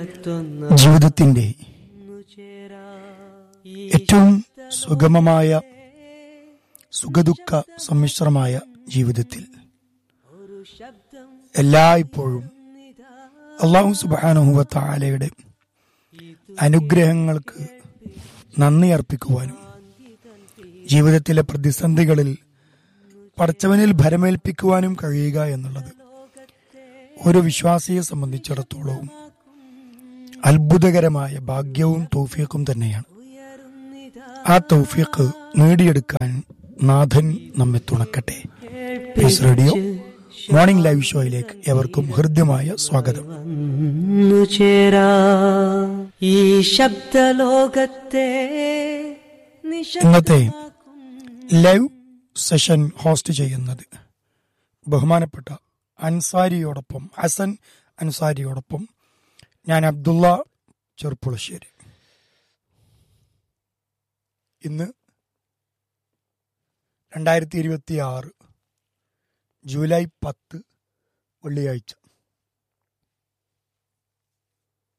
ജീവിതത്തിന്റെ ഏറ്റവും സുഗമമായ സുഖദുഃഖ സമ്മിശ്രമായ ജീവിതത്തിൽ എല്ലായ്പ്പോഴും അള്ളാഹു സുബാനുഹുവത്താലയുടെ അനുഗ്രഹങ്ങൾക്ക് നന്ദി അർപ്പിക്കുവാനും ജീവിതത്തിലെ പ്രതിസന്ധികളിൽ പടച്ചവനിൽ ഭരമേൽപ്പിക്കുവാനും കഴിയുക എന്നുള്ളത് ഒരു വിശ്വാസിയെ സംബന്ധിച്ചിടത്തോളവും അത്ഭുതകരമായ ഭാഗ്യവും തൗഫീഖും തന്നെയാണ് ആ തൗഫീഖ് നേടിയെടുക്കാൻ നാഥൻ നമ്മെ തുണക്കട്ടെ പീസ് റേഡിയോ മോർണിംഗ് ലൈവ് ഷോയിലേക്ക് എവർക്കും ഹൃദ്യമായ സ്വാഗതം വന്നു ചേരാ ഈ ശബ്ദലോകത്തെ ഇന്നത്തെ ലൈവ് സെഷൻ ഹോസ്റ്റ് ചെയ്യുന്നത് ബഹുമാനപ്പെട്ട അൻസാരിയോടൊപ്പം ഹസൻ അൻസാരിയോടൊപ്പം ഞാൻ അബ്ദുള്ള ചെറുപ്പുളശ്ശേരി ഇന്ന് രണ്ടായിരത്തി ഇരുപത്തി ആറ് ജൂലൈ പത്ത് വെള്ളിയാഴ്ച